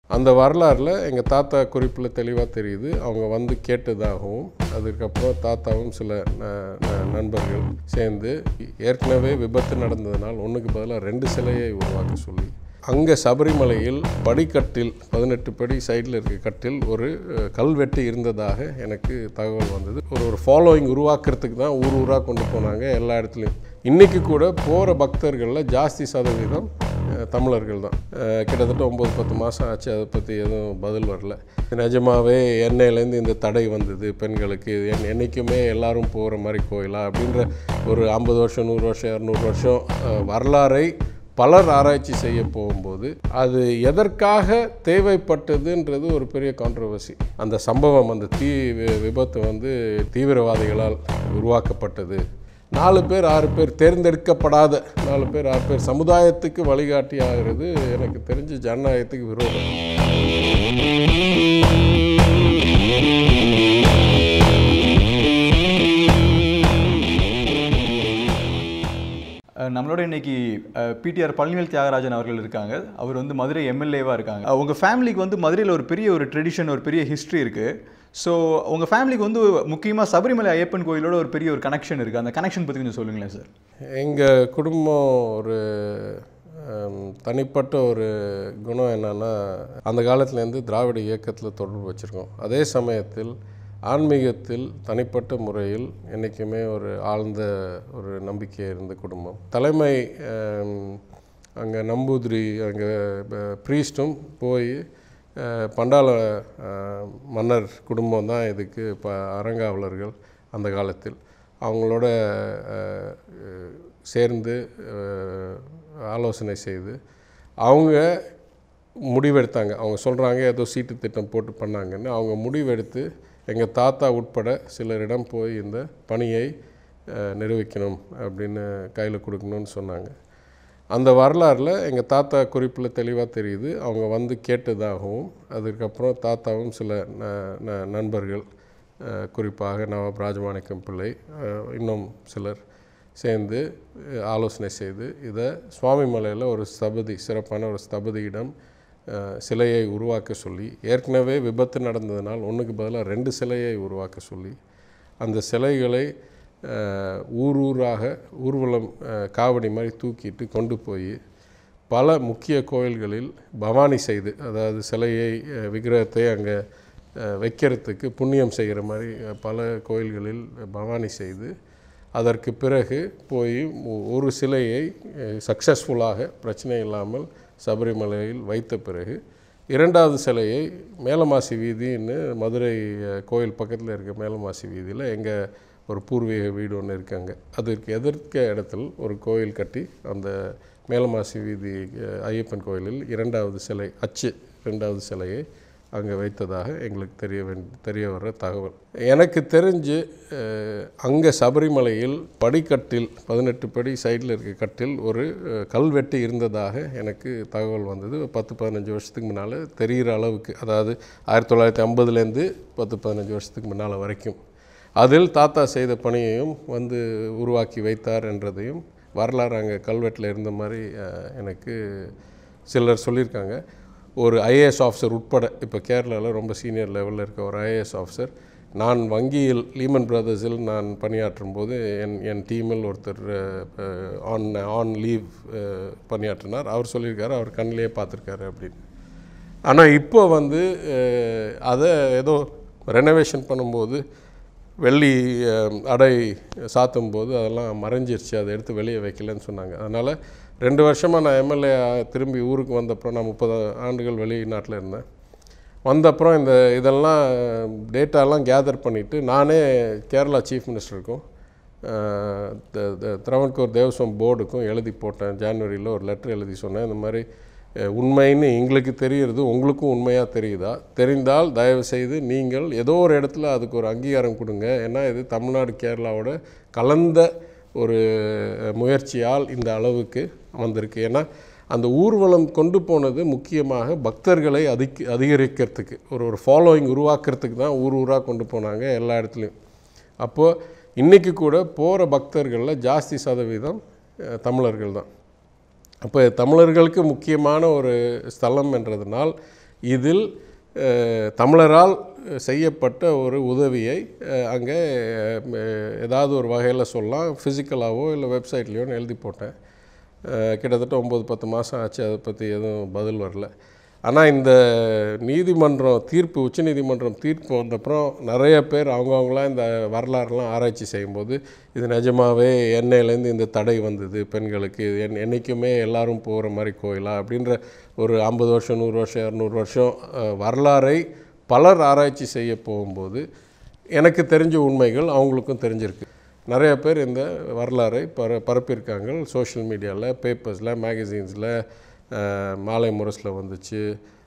அந்த வரலாறில் எங்கள் தாத்தா குறிப்பில் தெளிவாக தெரியுது அவங்க வந்து கேட்டதாகவும் அதுக்கப்புறம் தாத்தாவும் சில ந- ந- நண்பர்கள் சேர்ந்து ஏற்கனவே விபத்து நடந்ததுனால் ஒன்றுக்கு பதிலாக ரெண்டு சிலையை உருவாக்க சொல்லி அங்கே சபரிமலையில் படிக்கட்டில் பதினெட்டு படி சைடில் இருக்க கட்டில் ஒரு அஹ், கல்வெட்டு இருந்ததாக எனக்கு தகவல் வந்தது ஒரு ஒரு ஃபாலோயிங் உருவாக்குறதுக்கு தான் ஊர் ஊராக கொண்டு போனாங்க எல்லா இடத்துலையும் இன்றைக்கி கூட போகிற பக்தர்களில் ஜாஸ்தி சதவீதம் அஹ், தமிழர்கள் தான் அஹ், கிட்டத்தட்ட ஒம்பது பத்து மாதம் ஆச்சு அதை பற்றி எதுவும் பதில் வரல நிஜமாவே எண்ணெயிலேருந்து இந்த தடை வந்தது பெண்களுக்கு இது என் என்றைக்குமே எல்லாரும் போகிற மாதிரி கோயிலா அப்படின்ற ஒரு ஐம்பது வருஷம் நூறு வருஷம் இரநூறு வருஷம் அஹ், வரலாறை பலர் ஆராய்ச்சி செய்ய போகும்போது அது எதற்காக தேவைப்பட்டதுன்றது ஒரு பெரிய கான்ட்ரவர்சி அந்த சம்பவம் அந்த தீ வி- விபத்து வந்து தீவிரவாதிகளால் உருவாக்கப்பட்டது நாலு பேர் ஆறு பேர் தேர்ந்தெடுக்கப்படாத நாலு பேர் ஆறு பேர் சமுதாயத்துக்கு வழிகாட்டி ஆகிறது எனக்கு தெரிஞ்சு ஜனநாயகத்துக்கு விரோதம் அஹ் நம்மளோட இன்னைக்கு பிடிஆர் பழனிவேல் தியாகராஜன் அவர்கள் இருக்காங்க அவர் வந்து மதுரை எம்எல்ஏவாக இருக்காங்க அஹ் உங்க ஃபேமிலிக்கு வந்து மதுரையில் ஒரு பெரிய ஒரு ட்ரெடிஷன் ஒரு பெரிய ஹிஸ்ட்ரி இருக்கு ஸோ உங்க ஃபேமிலிக்கு வந்து முக்கியமாக சபரிமலை ஐயப்பன் கோயிலோட ஒரு பெரிய ஒரு கனெக்ஷன் இருக்கு அந்த கனெக்ஷன் பற்றி கொஞ்சம் சொல்லுங்களேன் சார் எங்கள் குடும்பம் ஒரு ஹம், தனிப்பட்ட ஒரு குணம் என்னன்னா அந்த காலத்துலேருந்து திராவிட இயக்கத்தில் தொடர்பு வச்சுருக்கோம் அதே சமயத்தில் ஆன்மீகத்தில் தனிப்பட்ட முறையில் என்றைக்குமே ஒரு ஆழ்ந்த ஒரு நம்பிக்கை இருந்த குடும்பம் தலைமை அங்கே நம்பூதிரி அங்கே ப்ரீஸ்டும் போய் அஹ், பண்டாள அஹ், மன்னர் குடும்பம் தான் இதுக்கு இப்போ அறங்காவலர்கள் அந்த காலத்தில் அவங்களோட அஹ், அஹ், சேர்ந்து அஹ், ஆலோசனை செய்து அவங்க முடிவெடுத்தாங்க அவங்க சொல்கிறாங்க ஏதோ சீட்டு திட்டம் போட்டு பண்ணாங்கன்னு அவங்க முடிவெடுத்து எங்கள் தாத்தா உட்பட சிலரிடம் போய் இந்த பணியை அஹ், நிரூபிக்கணும் அப்படின்னு கையில் கொடுக்கணும்னு சொன்னாங்க அந்த வரலாறில் எங்கள் தாத்தா குறிப்பில் தெளிவாக தெரியுது அவங்க வந்து கேட்டதாகவும் அதுக்கப்புறம் தாத்தாவும் சில ந- ந- நண்பர்கள் அஹ், குறிப்பாக நவாப் ராஜமாணிக்கம் பிள்ளை அஹ், இன்னும் சிலர் சேர்ந்து அஹ், ஆலோசனை செய்து இதை சுவாமிமலையில் ஒரு ஸ்தபதி சிறப்பான ஒரு ஸ்தபதியிடம் அஹ், சிலையை உருவாக்க சொல்லி ஏற்கனவே விபத்து நடந்ததுனால் ஒன்றுக்கு பதிலாக ரெண்டு சிலையை உருவாக்க சொல்லி அந்த சிலைகளை அஹ், ஊர் ஊராக ஊர்வலம் அஹ், காவடி மாதிரி தூக்கிட்டு கொண்டு போய் பல முக்கிய கோயில்களில் பவானி செய்து அதாவது சிலையை அஹ், விக்கிரகத்தை அங்கே அஹ், வைக்கிறதுக்கு புண்ணியம் செய்கிற மாதிரி அஹ், பல கோயில்களில் பவானி செய்து அதற்கு பிறகு போய் ஒ- ஒரு சிலையை சக்ஸஸ்ஃபுல்லாக பிரச்சனை இல்லாமல் சபரிமலையில் வைத்த பிறகு இரண்டாவது சிலையை மேலமாசி வீதின்னு மதுரை அஹ், கோயில் பக்கத்தில் இருக்க மேலமாசி வீதியில் எங்கள் ஒரு பூர்வீக வீடு ஒன்று இருக்காங்க அதற்கு எதிர்க்க இடத்தில் ஒரு கோயில் கட்டி அந்த மேலமாசி வீதி அஹ், ஐயப்பன் கோயிலில் இரண்டாவது சிலை அச்சு இரண்டாவது சிலையை அங்கே வைத்ததாக எங்களுக்கு தெரிய வேண் தெரிய வர்ற தகவல் எனக்கு தெரிஞ்சு அங்கே சபரிமலையில் படிக்கட்டில் பதினெட்டு படி சைடில் இருக்க கட்டில் ஒரு அஹ், கல்வெட்டு இருந்ததாக எனக்கு தகவல் வந்தது பத்து பதினஞ்சு வருஷத்துக்கு முன்னால் தெரிகிற அளவுக்கு அதாவது ஆயிரத்தி தொள்ளாயிரத்தி ஐம்பதுலேருந்து பத்து பதினஞ்சு வருஷத்துக்கு முன்னால் வரைக்கும் அதில் தாத்தா செய்த பணியையும் வந்து உருவாக்கி வைத்தார் என்றதையும் வரலாறு அங்கே கல்வெட்டில் இருந்த மாதிரி அஹ், எனக்கு சிலர் சொல்லியிருக்காங்க ஒரு ஐஏஎஸ் ஆஃபீஸர் உட்பட இப்போ கேரளாவில் ரொம்ப சீனியர் லெவலில் இருக்க ஒரு ஐஏஎஸ் ஆஃபீஸர் நான் வங்கியில் லீமன் பிரதர்ஸில் நான் பணியாற்றும் போது என் என் டீமில் ஒருத்தர் ஆன் ஆன் லீவ் பணியாற்றினார் அவர் சொல்லியிருக்காரு அவர் கண்ணிலேயே பார்த்துருக்காரு அப்படின்னு ஆனால் இப்போ வந்து அஹ், அதை ஏதோ ரெனோவேஷன் பண்ணும்போது வெள்ளி அஹ், அடை சாத்தும் போது அதெல்லாம் மறைஞ்சிருச்சு அதை எடுத்து வெளியே வைக்கலன்னு சொன்னாங்க அதனால் ரெண்டு வருஷமாக நான் எம்எல்ஏ திரும்பி ஊருக்கு வந்தப்புறம் நான் முப்பது ஆண்டுகள் வெளிநாட்டில் இருந்தேன் வந்தப்புறம் இந்த இதெல்லாம் டேட்டாலாம் கேதர் பண்ணிவிட்டு நானே கேரளா சீஃப் மினிஸ்டருக்கும் அஹ், த- த- திரவன்கோர் தேவஸ்வம் போர்டுக்கும் எழுதி போட்டேன் ஜான்வரியில் ஒரு லெட்டர் எழுதி சொன்னேன் இந்த மாதிரி அஹ், உண்மைன்னு எங்களுக்கு தெரியுறது உங்களுக்கும் உண்மையாக தெரியுதா தெரிந்தால் தயவு செய்து நீங்கள் ஏதோ ஒரு இடத்துல அதுக்கு ஒரு அங்கீகாரம் கொடுங்க ஏன்னா இது தமிழ்நாடு கேரளாவோட கலந்த ஒரு அஹ், முயற்சியால் இந்த அளவுக்கு வந்திருக்கு ஏன்னா அந்த ஊர்வலம் கொண்டு போனது முக்கியமாக பக்தர்களை அதிக அதிகரிக்கிறதுக்கு ஒரு ஒரு ஃபாலோயிங் உருவாக்குறதுக்கு தான் ஊர் ஊராக கொண்டு போனாங்க எல்லா இடத்துலையும் அப்போது இன்றைக்கி கூட போகிற பக்தர்களில் ஜாஸ்தி சதவீதம் அஹ், தமிழர்கள் தான் அப்போ தமிழர்களுக்கு முக்கியமான ஒரு ஸ்தலம் என்றதுனால் இதில் அஹ், தமிழரால் செய்யப்பட்ட ஒரு உதவியை அஹ், அங்கே அஹ், ஏதாவது ஒரு வகையில் சொல்லலாம் ஃபிசிக்கலாகவோ இல்லை வெப்சைட்லேயோன்னு எழுதி போட்டேன் அஹ், கிட்டத்தட்ட ஒம்பது பத்து மாதம் ஆச்சு அதை பற்றி எதுவும் பதில் வரல ஆனால் இந்த நீதிமன்றம் தீர்ப்பு உச்சநீதிமன்றம் தீர்ப்பு வந்தப்புறம் நிறைய பேர் அவங்கவுங்களாம் இந்த வரலாறுலாம் ஆராய்ச்சி செய்யும்போது இது நிஜமாவே எண்ணெயிலேருந்து இந்த தடை வந்தது பெண்களுக்கு இது என் என்றைக்குமே எல்லாரும் போகிற மாதிரி கோயிலா அப்படின்ற ஒரு ஐம்பது வருஷம் நூறு வருஷம் இரநூறு வருஷம் அஹ், வரலாறை பலர் ஆராய்ச்சி செய்ய போகும்போது எனக்கு தெரிஞ்ச உண்மைகள் அவங்களுக்கும் தெரிஞ்சிருக்கு நிறைய பேர் இந்த வரலாறை பர பரப்பியிருக்காங்க சோஷியல் மீடியாவில் பேப்பர்ஸில் மேகசின்ஸில் மாலை முரசில் வந்துச்சு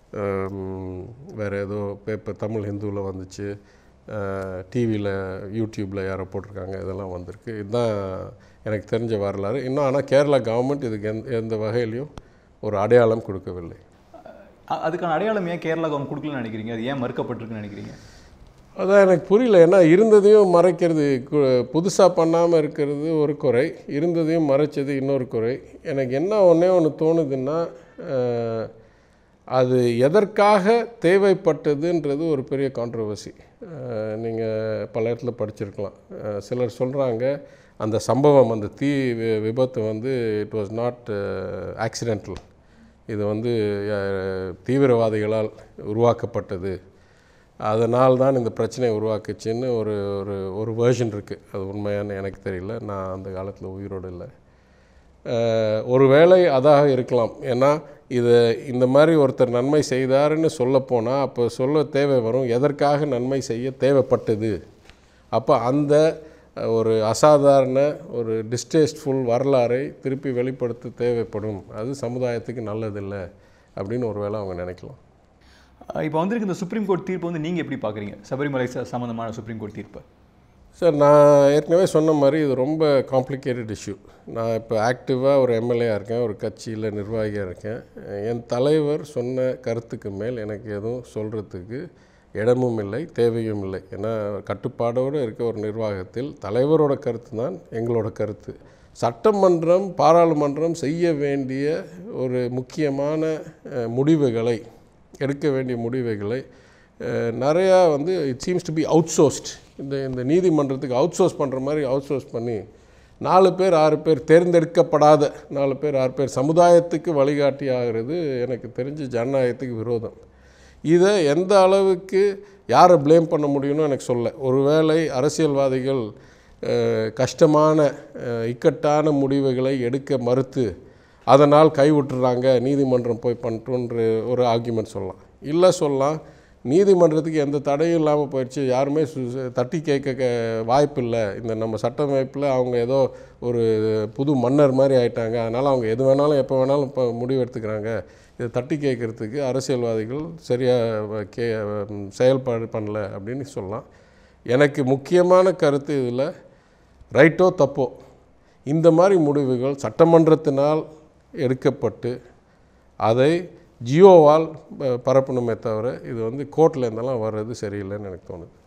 வேறு ஏதோ பேப்பர் தமிழ் ஹிந்துவில் வந்துச்சு டிவியில் யூடியூப்பில் யாரோ போட்டிருக்காங்க இதெல்லாம் வந்திருக்கு இதுதான் எனக்கு தெரிஞ்ச வரலாறு இன்னும் ஆனால் கேரளா கவர்மெண்ட் இதுக்கு எந்த எந்த வகையிலையும் ஒரு அடையாளம் கொடுக்கவில்லை அ- அதுக்கான அடையாளம் ஏன் கேரளா கவர்மெண்ட் கொடுக்கலன்னு நினைக்கிறீங்க அது ஏன் மறுக்கப்பட்டிருக்குன்னு நினைக்கிறீங்க அதான் எனக்கு புரியல ஏன்னா இருந்ததையும் மறைக்கிறது புதுசாக பண்ணாமல் இருக்கிறது ஒரு குறை இருந்ததையும் மறைச்சது இன்னொரு குறை எனக்கு என்ன ஒன்றே ஒன்று தோணுதுன்னா அஹ், அது எதற்காக தேவைப்பட்டதுன்றது ஒரு பெரிய கான்ட்ரவர்சி நீங்கள் பல இடத்துல படிச்சிருக்கலாம் அஹ், சிலர் சொல்கிறாங்க அந்த சம்பவம் அந்த தீ வி- விபத்து வந்து இட் வாஸ் நாட் ஆக்சிடென்டல் இது வந்து அஹ், தீவிரவாதிகளால் உருவாக்கப்பட்டது அதனால் தான் இந்த பிரச்சனையை உருவாக்குச்சுன்னு ஒரு ஒரு ஒரு வேர்ஷன் இருக்குது அது உண்மையான்னு எனக்கு தெரியல நான் அந்த காலத்தில் உயிரோடு இல்லை அஹ், ஒருவேளை அதாக இருக்கலாம் ஏன்னா இது இந்த மாதிரி ஒருத்தர் நன்மை செய்தாருன்னு சொல்லப்போனால் அப்போ சொல்ல தேவை வரும் எதற்காக நன்மை செய்ய தேவைப்பட்டது அப்போ அந்த அஹ், ஒரு அசாதாரண ஒரு டிஸ்டேஸ்ட்ஃபுல் வரலாறை திருப்பி வெளிப்படுத்த தேவைப்படும் அது சமுதாயத்துக்கு நல்லதில்லை அப்படின்னு ஒருவேளை அவங்க நினைக்கலாம் இப்போ வந்திருக்க இந்த சுப்ரீம் கோர்ட் தீர்ப்பு வந்து நீங்கள் எப்படி பார்க்குறீங்க சபரிமலை ச- சம்பந்தமான சுப்ரீம் கோர்ட் தீர்ப்பை சார் நான் ஏற்கனவே சொன்ன மாதிரி இது ரொம்ப காம்ப்ளிகேட்டட் இஷ்யூ நான் இப்போ ஆக்டிவாக ஒரு எம்எல்ஏயாக இருக்கேன் ஒரு கட்சியில் நிர்வாகியாக இருக்கேன் என் தலைவர் சொன்ன கருத்துக்கு மேல் எனக்கு எதுவும் சொல்கிறதுக்கு இடமும் இல்லை தேவையும் இல்லை ஏன்னா கட்டுப்பாடோடு இருக்க ஒரு நிர்வாகத்தில் தலைவரோட கருத்து தான் எங்களோட கருத்து சட்டமன்றம் பாராளுமன்றம் செய்ய வேண்டிய ஒரு முக்கியமான அஹ், முடிவுகளை எடுக்க வேண்டிய முடிவுகளை அஹ், நிறையா வந்து it seems to be outsourced இந்த இந்த நீதிமன்றத்துக்கு அவுட் சோர்ஸ் பண்ணுற மாதிரி அவுட் சோர்ஸ் பண்ணி நாலு பேர் ஆறு பேர் தேர்ந்தெடுக்கப்படாத நாலு பேர் ஆறு பேர் சமுதாயத்துக்கு வழிகாட்டி ஆகிறது எனக்கு தெரிஞ்சு ஜனநாயகத்துக்கு விரோதம் இதை எந்த அளவுக்கு யாரை ப்ளேம் பண்ண முடியும்னு எனக்கு சொல்ல ஒருவேளை அரசியல்வாதிகள் அஹ், கஷ்டமான அஹ், இக்கட்டான முடிவுகளை எடுக்க மறுத்து அதனால் கைவிட்டுறாங்க நீதிமன்றம் போய் பண்ணிட்டோன்ற ஒரு ஆர்கியூமெண்ட் சொல்லலாம் இல்லை சொல்லலாம் நீதிமன்றத்துக்கு எந்த தடையும் இல்லாமல் போயிடுச்சு யாருமே சு- சு- தட்டி கேட்க க- வாய்ப்பில்லை இந்த நம்ம சட்டமைப்பில் அவங்க ஏதோ ஒரு புது மன்னர் மாதிரி ஆயிட்டாங்க அதனால் அவங்க எது வேணாலும் எப்போ வேணாலும் இப்போ முடிவு எடுத்துக்கிறாங்க இதை தட்டி கேட்குறதுக்கு அரசியல்வாதிகள் சரியாக கே ம், செயல்பாடு பண்ணல அப்படின்னு சொல்லலாம் எனக்கு முக்கியமான கருத்து இதில் ரைட்டோ தப்போ இந்த மாதிரி முடிவுகள் சட்டமன்றத்தினால் எடுக்கப்பட்டு அதை ஜியோவால் ப- பரப்பணுமே தவிர இது வந்து கோர்ட்டில் இருந்தெல்லாம் வர்றது சரியில்லைன்னு எனக்கு தோணுது